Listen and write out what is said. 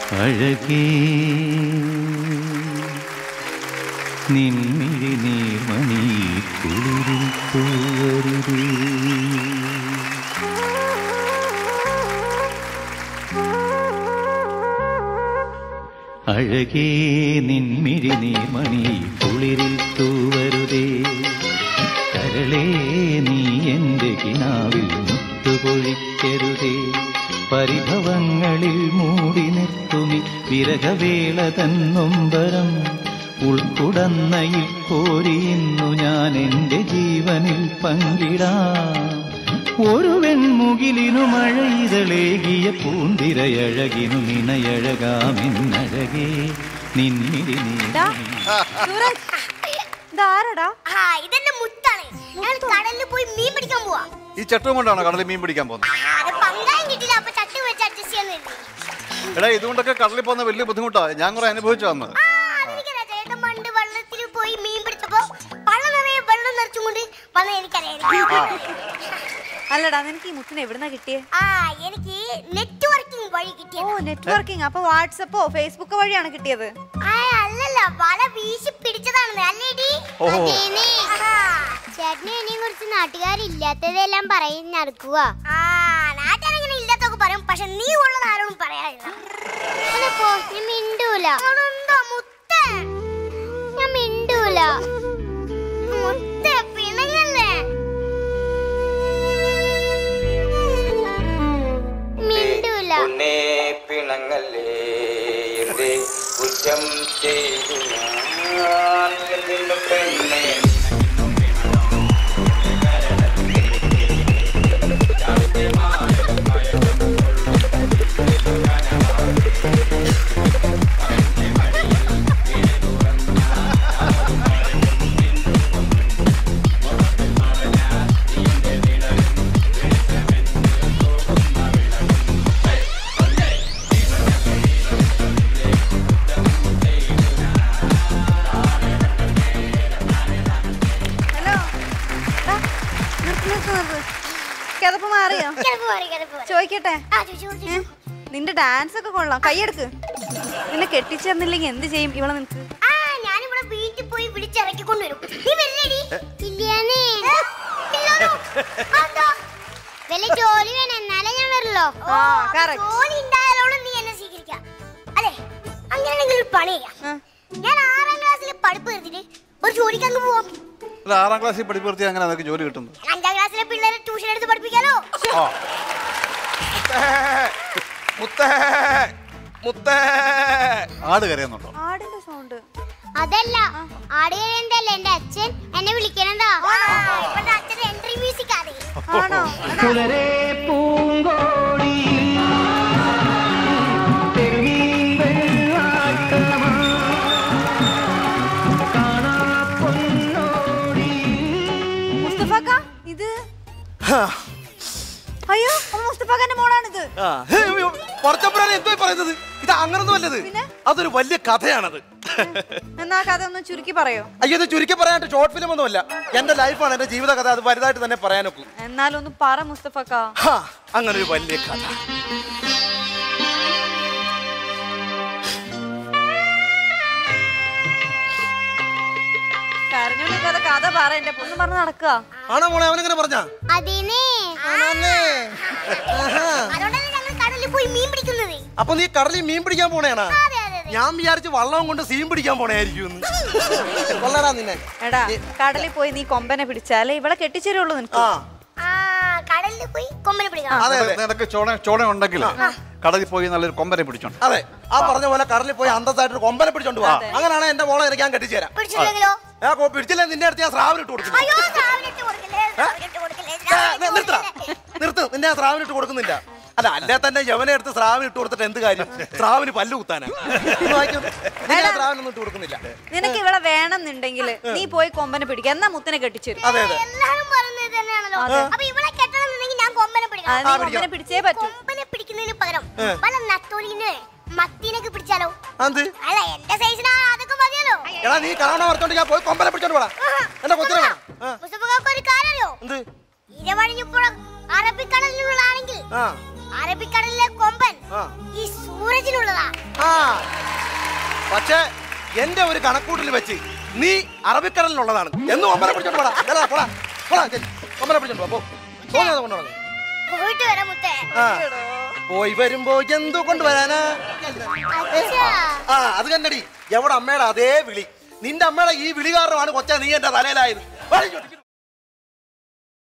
അഴകേ നിൻമിഴി നീർമണി കുളിരിൽ തൂവരുതേ അഴകേ നിൻമിഴി നീർമണി കുളിരിൽ തൂവരുതേ കരളേ നീ എൻ്റെ കിനാവിൽ മുത്തുപൊഴിക്കരുതേ പരിഭവങ്ങളിൽ മൂടി നിർത്തുമി വിരഹവേള തന്നൊമ്പരം ഉൾക്കുടന്നയിൽ കോരിയുന്നു ഞാൻ എൻ്റെ ജീവനിൽ പങ്കിടാം ഒരു വെൺമുകിലിനു മഴയിതളേകിയ പൂന്തിരയഴകിനു നിണയഴകാമെന്നഴകേ നിന്നിരി ഡാ, നീ സൂരജ്, ഇതാരടാ ആ ഇതെന്റെ മുത്താണ് ഞാൻ കടലിൽ പോയി മീൻ പിടിക്കാൻ പോവാ ഈ ചട്ടും കൊണ്ടാണോ കടലിൽ മീൻ പിടിക്കാൻ പോകുന്നത് ആ, അത് പങ്കായം കിട്ടില്ല അപ്പൊ ചട്ടി വെച്ച് അഡ്ജസ്റ്റ് ചെയ്യാൻ കരുതി. എടാ ഇതുകൊണ്ടൊക്കെ കടലിൽ പോകുന്ന വലിയ ബുദ്ധിമുട്ടാ ഞാൻ കുറെ അനുഭവിച്ചു വന്നത് ആ അതെനിക്കറിയാം ചേട്ടൻ പണ്ട് വെള്ളത്തിൽ പോയി മീൻ പിടിച്ചപ്പോ പള്ളം നിറയെ വെള്ളം നിറച്ചും കൊണ്ട് വന്ന് എനിക്കറിയാം അല്ലടാ നിനക്ക് ഈ മുത്തിനെ എവിടുന്നാ കിട്ടിയേ ആ എനിക്ക് നെറ്റ്വർക്കിംഗ് വഴി ഓ കിട്ടിയത് നെറ്റ്വർക്കിംഗ് അപ്പൊ വാട്സപ്പോ ഫേസ്ബുക്കോ വഴിയാണ് കിട്ടിയത് ആ അല്ലല്ല വല വീശി പിടിച്ചതാണ് അല്ലേടി ഓഹോ. ചേട്ടന് ഇതിനെ കുറിച്ച് നാട്ടുകാരില്ലാത്തതെല്ലാം പറയും നടക്കുക ആ നാട്ടുകാരെങ്ങനെ ഇല്ലാത്തൊക്കെ പറയും പക്ഷെ നീ ഉള്ളത് ആരോടും പറയാനില്ല ഞാൻ മിണ്ടൂല മുത്ത ഞാൻ മിണ്ടൂല മുത്ത പിണങ്ങല്ലേ മിണ്ടൂല പൊന്നേ പിണങ്ങല്ലേ എന്റെ കുറ്റം ചെയ്തു ഞാൻ നിന്നു പെണ്ണേ ഹലോ ഡാ, നിർത്ത് നിർത്ത് നിർത്ത് കിതപ്പ് മാറിയോ കിടപ്പ് മാറി കിടപ്പ് മാറി ചോദിക്കട്ടെ ആ ചോദിച്ചു ഏ? ചോദിച്ചു നിന്റെ ഡാൻസ് ഒക്കെ കൊള്ളാം കൈയെടുക്ക് നിന്നെ കെട്ടിച്ചേർന്നില്ലെങ്കിൽ എന്ത് ചെയ്യും ഇവളെ നിനക്ക് ആ ഞാനിവിടെ വീട്ടിൽ പോയി വിളിച്ചിറക്കി കൊണ്ടുവരും നീ വരില്ലേടി ഇല്ലാന്നേ വല്ല ജോലി വേണം എന്നാലേ ഞാൻ വരല്ലോ ആ, correct. ജോലി ഉണ്ടായാലോളും നീ എന്നെ സ്വീകരിക്കാം അല്ലേ അങ്ങനെയാണെങ്കിൽ ഒരു പണി ചെയ്യാം ആ. ഞാൻ ആറാം ക്ലാസ്സിൽ പഠിപ്പ് നിർത്തിട്ട് ഒരു ജോലിക്ക് അങ്ങ് പോവാം ഇത് ആറാം ക്ലാസ്സിൽ പഠിപ്പുറത്തി അങ്ങനെ നിനക്ക് ജോലി കിട്ടുന്നത് ഞാൻ അഞ്ചാം ക്ലാസ്സിലെ പിള്ളേരെ ട്യൂഷൻ എടുത്ത് പഠിപ്പിക്കാലോ ആ. മുത്തേ മുത്തേ ആട് കരയുന്നുണ്ടോ ആടിന്റെ സൗണ്ട് അതല്ല ആടുകഴിയന്തല്ലേ എന്റെ അച്ഛൻ എന്നെ വിളിക്കണതാ ഇപ്പഴത്തെ അച്ഛൻ എൻട്രി മ്യൂസിക് ആണ് ആണോ പുലരേ പൂങ്കോടി തെരുവിൽ വെള്ളാട്ടമാ കാണാ പൊന്നോടി മുസ്തഫാക്ക ഇത് അയ്യോ അപ്പൊ മുസ്തഫാക്കാന്റെ മോളാണിത് പറച്ചപ്പുരാൻ എന്തോ പറയുന്നത് ഇത് അങ്ങനൊന്നും അല്ലത് പിന്നെ? അതൊരു വലിയ കഥയാണത് എന്നാ കഥ ഒന്ന് ചുരുക്കി പറയോ അയ്യോ ഇത് ചുരുക്കി പറയാനായിട്ട് ഷോർട്ട് ഫിലിം ഒന്നുമല്ല എന്റെ ലൈഫാണ് എന്റെ ജീവിത കഥ അത് വലുതായിട്ട് തന്നെ പറയാനൊക്കും എന്നാലൊന്ന് പറ മുസ്തഫാക്ക ഹാ, അങ്ങനെ ഒരു വലിയ കഥ കരഞ്ഞോണ്ട് കഥ കഥ പറ എന്റെ പൊന്ന് പറഞ്ഞ് നടക്കുക ആണോ മോളെ അവനെങ്ങനെ പറഞ്ഞ അതിനെ അതുകൊണ്ടല്ലേ ഞങ്ങൾ കടലിൽ പോയി മീൻ പിടിക്കുന്നത് അപ്പൊ നീ കടലിൽ മീൻ പിടിക്കാൻ പോണേണാ അതെ അതെ അതെ ഞാൻ വിചാരിച്ചു വള്ളവും കൊണ്ട് സീൻ പിടിക്കാൻ പോണേയിരിക്കും കൊള്ളടാ നിന്നെ എടാ കടലിൽ പോയി നീ കൊമ്പനെ പിടിച്ചാലേ ഇവളെ കെട്ടിച്ചേരുള്ളൂ നിനക്ക് ആ ആ കടലിൽ പോയി കൊമ്പനെ പിടിക്കാം അതെ അതെ നിനക്ക് ചോണ ചോണ ഉണ്ടെങ്കിൽ കടലിൽ പോയി നല്ലൊരു കൊമ്പനെ പിടിച്ചോണ്ട് അതെ ആ പറഞ്ഞ പോലെ കടലിൽ പോയി അന്തസ്സായിട്ട് കൊമ്പനെ പിടിച്ചോണ്ട് പോവാ അങ്ങനെയാണ് എന്റെ മോളെ എനിക്ക് ഞാൻ കെട്ടിച്ചേരാം പിടിച്ചില്ലെങ്കിലോ ആ കൊ- പിടിച്ചില്ലേ നിന്റെ അടുത്ത് ഞാൻ സ്രാവിനിട്ട് കൊടുക്കുന്നു അയ്യോ സ്രാവിനിട്ട് കൊടുക്കല്ലേ സ്രാവിനിട്ട് കൊടുക്കല്ലേ ഏ, സ്രാവിനിട്ട് നി- നിർത്തടാ. കൊടുക്കല്ലേ? നിർത്ത് നിന്നെ ആ സ്രാവിനിട്ട് കൊടുക്കുന്നില്ല അല്ല അല്ലേ തന്നെ യവനെ എടുത്ത് സ്രാവിന് ഇട്ട് കൊടുത്തിട്ട് എന്ത് കാര്യം സ്രാവിന് പല്ല് കുത്താനാ ഇത് വായിക്കും. നിന്നെ ആ സ്രാവിനൊന്നും ഇട്ട് കൊടുക്കുന്നില്ല നിനക്ക് ഇവളെ വേണമെന്നുണ്ടെങ്കിൽ നീ പോയി കൊമ്പനെ പിടിക്കുക എന്നാ മുത്തിനെ കെട്ടിച്ചേരും അതെ അതെ എല്ലാരും പറയുന്നത് തന്നെയാണല്ലോ അപ്പൊ ഇവിടെ കെട്ടണമെന്നുണ്ടെങ്കിൽ ഞാൻ കൊമ്പനെ ആ, പിടിക്കണം നീ കൊമ്പനെ പിടിച്ചേ പറ്റൂ കൊമ്പനെ പിടിക്കുന്നതിന് പകരം വല്ല നത്തോലിനെ മത്തിനൊക്കെ പിടിച്ചാലോ അത് അല്ല എന്റെ സൈസിനാ അതൊക്കെ മതിയല്ലോ എടാ നീ കാണാൻ ഓർത്തോണ്ട് ഞാൻ പോയി കൊമ്പനെ പിടിച്ചോണ്ട് പോടാ എന്റെ കൊച്ചിനെ വേണം. ആ, മുസ്തഫക്ക് ഒരു കാര്യമല്ലോ എന്ത് ഇരവഴിഞ്ഞപ്പുഴ അറബിക്കടലിനുള്ളാണെങ്കിൽ ആ അറബിക്കടലിലെ കൊമ്പൻ ആ. ഈ സൂരജിനുള്ളതാ ആ പക്ഷേ എന്റെ ഒരു കണക്കൂട്ടിൽ വെച്ച് നീ അറബിക്കടലിനുള്ളതാണ് എന്ന് ഒമ്പനെ പിടിച്ചോണ്ട് പോടാ എടാ, പോടാ പോടാ ചെല്ല്. ഒമ്പനെ പിടിച്ചോണ്ട് പോ, പോ പോകുന്നത് കൊണ്ടുപോകണം പോയിട്ട് വരാം മുത്തേ ആ പോയി വരുമ്പോ എന്തു കൊണ്ടുവരാനാ അച്ഛാ ആ അത് കണ്ടടി എവിടെ അമ്മയുടെ അതേ വിളി നിന്റെ അമ്മയുടെ ഈ വിളി കാരണമാണ് കൊച്ചാ നീ എന്റെ തലയിലായത് വാടി ഇങ്ങോട്ട്.